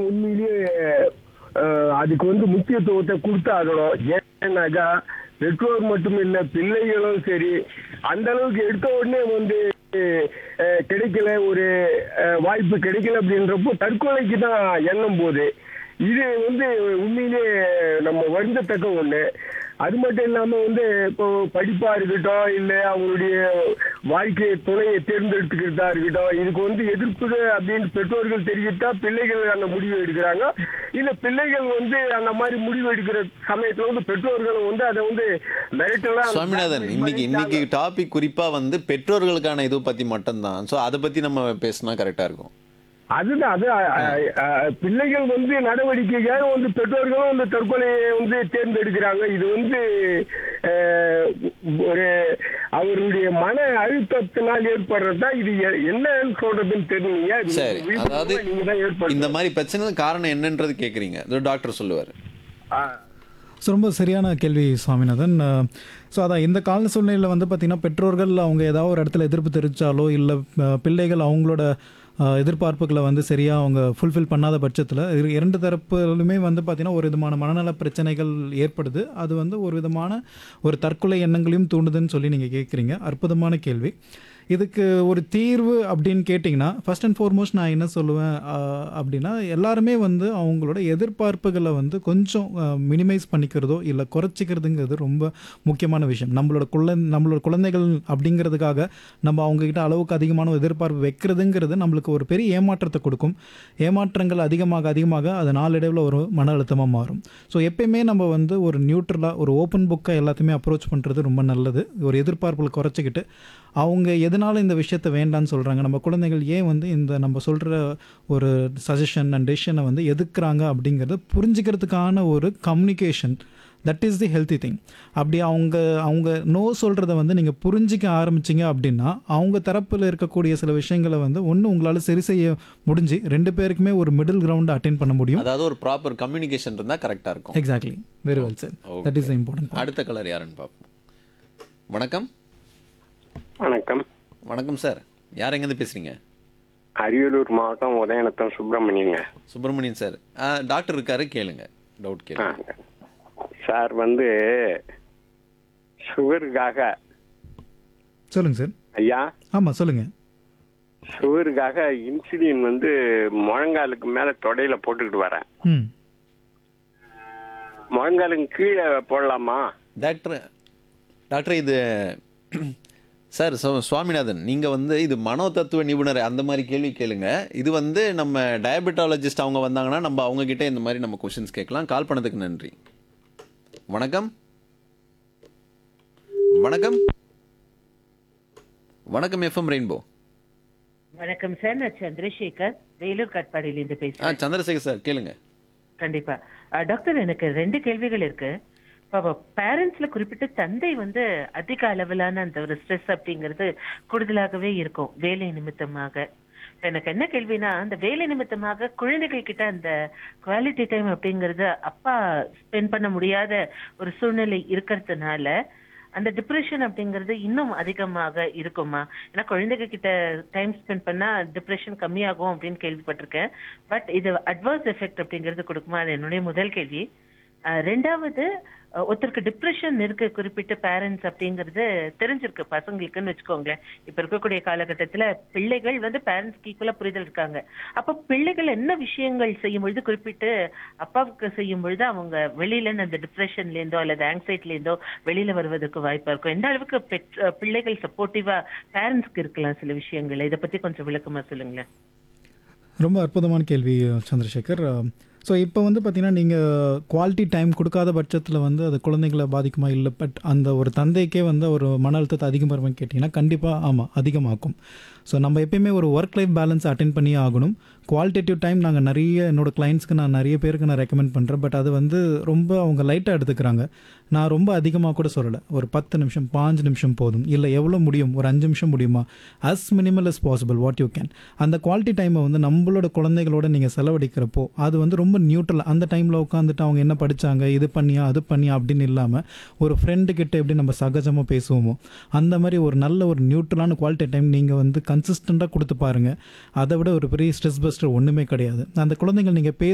உண்மையிலேயே அஹ், அதுக்கு வந்து முக்கியத்துவத்தை கொடுத்தாகணும் ஏன்னாக்கா பெற்றோர் மட்டும் இல்ல பிள்ளைகளும் சரி அந்த அளவுக்கு எடுத்த உடனே வந்து அஹ், கிடைக்கல ஒரு அஹ், வாய்ப்பு கிடைக்கல அப்படின்றப்போ தற்கொலைக்கு தான் எண்ணம் போகுது இது வந்து உண்மையிலேயே நம்ம வருந்தத்தக்க ஒண்ணு அது மட்டும் இல்லாம வந்து இப்போ படிப்பா இருக்கட்டும் இல்ல அவங்களுடைய வாழ்க்கை துணையை தேர்ந்தெடுத்துக்கிறதா இருக்கட்டும் இதுக்கு வந்து எதிர்ப்பு அப்படின்னு பெற்றோர்கள் தெரிவித்தா பிள்ளைகள் அந்த முடிவு எடுக்கிறாங்க இல்ல பிள்ளைகள் வந்து அந்த மாதிரி முடிவு எடுக்கிற சமயத்துல வந்து பெற்றோர்கள் வந்து அதை வந்து மிரட்டலாம் சுவாமிநாதன் இன்னைக்கு இன்னைக்கு டாபிக் குறிப்பா வந்து பெற்றோர்களுக்கான இது பத்தி மட்டும்தான் ஸோ அதை பத்தி நம்ம பேசினா கரெக்டா இருக்கும் அதுதான் அது அஹ், அஹ், பிள்ளைகள் வந்து நடவடிக்கைக்காக வந்து பெற்றோர்களும் வந்து தற்கொலையை வந்து தேர்ந்தெடுக்கிறாங்க இது வந்து அஹ், ஒரு அவருடைய மன அழுத்தத்தினால் ஏற்படுறதா இது எ- என்னன்னு சொல்றதுன்னு தெரியலையா இது சரி விழிப்புணர்வை அதாவது நீங்க தான் ஏற்படுத்தணும். இந்த மாதிரி பிரச்சனை காரணம் என்னன்றது கேக்குறீங்க இது டாக்டர் சொல்லுவார் ஆ. ஸோ ரொம்ப சரியான கேள்வி சுவாமிநாதன் ஸோ அதான் இந்த கால சூழ்நிலையில் வந்து பார்த்திங்கன்னா பெற்றோர்கள் அவங்க ஏதாவது ஒரு இடத்துல எதிர்ப்பு தெரிவித்தாலோ இல்லை பிள்ளைகள் அவங்களோட அஹ், எதிர்பார்ப்புகளை வந்து சரியாக அவங்க ஃபுல்ஃபில் பண்ணாத பட்சத்தில் இரண்டு தரப்புலுமே வந்து பார்த்திங்கன்னா ஒரு விதமான மனநல பிரச்சனைகள் ஏற்படுது அது வந்து ஒரு விதமான ஒரு தற்கொலை எண்ணங்களையும் தூண்டுதுன்னு சொல்லி நீங்கள் கேட்குறீங்க அற்புதமான கேள்வி இதுக்கு ஒரு தீர்வு அப்படின்னு கேட்டிங்கன்னா ஃபர்ஸ்ட் அண்ட் ஃபார்மோஸ்ட் நான் என்ன சொல்லுவேன் ஆஹ், அப்படின்னா எல்லாருமே வந்து அவங்களோட எதிர்பார்ப்புகளை வந்து கொஞ்சம் மினிமைஸ் பண்ணிக்கிறதோ இல்லை குறைச்சிக்கிறதுங்கிறது ரொம்ப முக்கியமான விஷயம் நம்மளோட குழந்தை நம்மளோட குழந்தைகள் அப்படிங்கிறதுக்காக நம்ம அவங்கக்கிட்ட அளவுக்கு அதிகமான எதிர்பார்ப்பு வைக்கிறதுங்கிறது நம்மளுக்கு ஒரு பெரிய ஏமாற்றத்தை கொடுக்கும் ஏமாற்றங்கள் அதிகமாக அதிகமாக அது நாளடைவில் ஒரு மன அழுத்தமாக மாறும் ஸோ எப்பயுமே நம்ம வந்து ஒரு நியூட்ரலாக ஒரு ஓப்பன் புக்கை எல்லாத்தையுமே அப்ரோச் பண்ணுறது ரொம்ப நல்லது ஒரு எதிர்பார்ப்புகளை குறைச்சிக்கிட்டு அவங்க எதனால இந்த விஷயத்தை வேண்டான்னு சொல்கிறாங்க நம்ம குழந்தைகள் ஏன் வந்து இந்த நம்ம சொல்கிற ஒரு சஜஷன் அண்ட் டெசிஷனை வந்து எதுக்குறாங்க அப்படிங்கிறத புரிஞ்சுக்கிறதுக்கான ஒரு communication that is the healthy thing அப்படி அவங்க அவங்க நோ சொல்கிறத வந்து நீங்கள் புரிஞ்சிக்க ஆரம்பிச்சிங்க அப்படின்னா அவங்க தரப்பில் இருக்கக்கூடிய சில விஷயங்களை வந்து ஒன்று உங்களால் சரி செய்ய முடிஞ்சு ரெண்டு பேருக்குமே ஒரு மிடில் கிரவுண்டை அட்டைன் பண்ண முடியும் அதாவது ஒரு ப்ராப்பர் கம்யூனிகேஷன் இருந்தா கரெக்டா இருக்கும் exactly very well sir that is important அடுத்த கலர் யாருன்னு பார்ப்போம் வணக்கம் வணக்கம் வணக்கம் சார் யார் எங்கேருந்து பேசுறீங்க அரியலூர் மாவட்டம் உதயநத்தம் சுப்பிரமணியங்க சுப்பிரமணியன் சார் ஆ, டாக்டர் இருக்காரு கேளுங்க டவுட் ஆ. கேளுங்க சார் வந்து சுகருக்காக சொல்லுங்கள் சார் ஐயா ஆமாம் சொல்லுங்கள் சுகருக்காக இன்சுலின் வந்து முழங்காலுக்கு மேல தொடையில போட்டுக்கிட்டு வரேன் ம் முழங்காலுக்கு கீழே போடலாமா டாக்டர் டாக்டர் இது சார் சு- சுவாமிநாதன் நீங்கள் வந்து இது மனோ தத்துவ நிபுணர் அந்த மாதிரி கேள்வி கேளுங்க இது வந்து நம்ம டயபெட்டாலஜிஸ்ட் அவங்க வந்தாங்கன்னா நம்ம அவங்க கிட்ட இந்த மாதிரி நம்ம கொஷின்ஸ் கேட்கலாம் கால் பண்ணதுக்கு நன்றி வணக்கம் வணக்கம் வணக்கம் எஃப்எம் ரெயின்போ வணக்கம் சார் நான் சந்திரசேகர் வேலூர் காட்பாடியிலிருந்து ஆ பேசுறேன் சந்திரசேகர் சார் கேளுங்க கண்டிப்பா அஹ், டாக்டர் எனக்கு ரெண்டு கேள்விகள் இருக்கு பேரண்ட்ஸ்ல குறிப்பிட்டு தந்தை வந்து அதிக அளவிலான அந்த ஒரு ஸ்ட்ரெஸ் அப்படிங்கிறது கூடுதலாகவே இருக்கும் வேலை நிமித்தமாக எனக்கு என்ன கேள்வினா அந்த வேலை நிமித்தமாக குழந்தைகள் கிட்ட அந்த குவாலிட்டி டைம் அப்படிங்கறது அப்பா ஸ்பெண்ட் பண்ண முடியாத ஒரு சூழ்நிலை இருக்கிறதுனால அந்த டிப்ரெஷன் அப்படிங்கிறது இன்னும் அதிகமாக இருக்குமா ஏன்னா குழந்தைங்க கிட்ட டைம் ஸ்பெண்ட் பண்ணா டிப்ரெஷன் கம்மியாகும் அப்படின்னு கேள்விப்பட்டிருக்கேன் பட் இது அட்வர்ஸ் எஃபெக்ட் அப்படிங்கிறது கொடுக்குமா அது என்னுடைய முதல் கேள்வி அஹ் ரெண்டாவது அஹ் ஒருத்தருக்கு டிப்ரெஷன் இருக்கு குறிப்பிட்ட பேரண்ட்ஸ் அப்படிங்கிறது தெரிஞ்சிருக்கு பசங்களுக்குன்னு வச்சுக்கோங்களேன் இப்ப இருக்கக்கூடிய காலகட்டத்துல பிள்ளைகள் வந்து பேரண்ட்ஸ்க்கு ஈக்குவலா புரிதல் இருக்காங்க அப்ப பிள்ளைகள் என்ன விஷயங்கள் செய்யும் பொழுது குறிப்பிட்டு அப்பாவுக்கு செய்யும் பொழுது அவங்க வெளியில இருந்து அந்த டிப்ரெஷன்ல இருந்தோ அல்லது ஆங்ஸைட்டில இருந்தோ வெளியில வருவதற்கு வாய்ப்பா இருக்கும் எந்த அளவுக்கு பெற்ற பிள்ளைகள் சப்போர்ட்டிவா பேரண்ட்ஸ்க்கு இருக்கலாம் சில விஷயங்கள் இதை பத்தி கொஞ்சம் விளக்கமா சொல்லுங்களேன் ரொம்ப அற்புதமான கேள்வி சந்திரசேகர் ஸோ இப்போ வந்து பார்த்தீங்கன்னா நீங்கள் குவாலிட்டி டைம் கொடுக்காத பட்சத்தில் வந்து அது குழந்தைகளை பாதிக்குமா இல்லை பட் அந்த ஒரு தந்தைக்கே வந்து ஒரு மன அழுத்தத்தை அதிகமாகும்னு கேட்டிங்கன்னா கண்டிப்பாக ஆமாம் அதிகமாக்கும் ஸோ நம்ம எப்பயுமே ஒரு ஒர்க் லைஃப் பேலன்ஸ் அட்டென்ட் பண்ணியே ஆகணும் குவாலிட்டேட்டிவ் டைம் நாங்கள் நிறைய என்னோட கிளைண்ட்ஸ்க்கு நான் நிறைய பேருக்கு நான் ரெக்கமெண்ட் பண்ணுறேன் பட் அது வந்து ரொம்ப அவங்க லைட்டாக எடுத்துக்கிறாங்க நான் ரொம்ப அதிகமாக கூட சொல்லலை ஒரு பத்து நிமிஷம் பாஞ்சு நிமிஷம் போதும் இல்லை எவ்வளோ முடியும் ஒரு அஞ்சு நிமிஷம் முடியுமா as minimal as possible what you can அந்த குவாலிட்டி டைமை வந்து நம்மளோட குழந்தைகளோட நீங்கள் செலவழிக்கிறப்போ அது வந்து ரொம்ப நியூட்ரல் அந்த டைமில் உட்காந்துட்டு அவங்க என்ன படித்தாங்க இது பண்ணியா அது பண்ணியா அப்படின்னு இல்லாமல் ஒரு ஃப்ரெண்டு கிட்ட எப்படி நம்ம சகஜமாக பேசுவோமோ அந்த மாதிரி ஒரு நல்ல ஒரு நியூட்ரலான குவாலிட்டி டைம் நீங்கள் வந்து கன்சிஸ்டண்ட்டாக கொடுத்து பாருங்கள் அதை விட ஒரு பெரிய ஸ்ட்ரெஸ் பஸ்டர் ஒன்றுமே கிடையாது அந்த குழந்தைகள் நீங்கள் பேச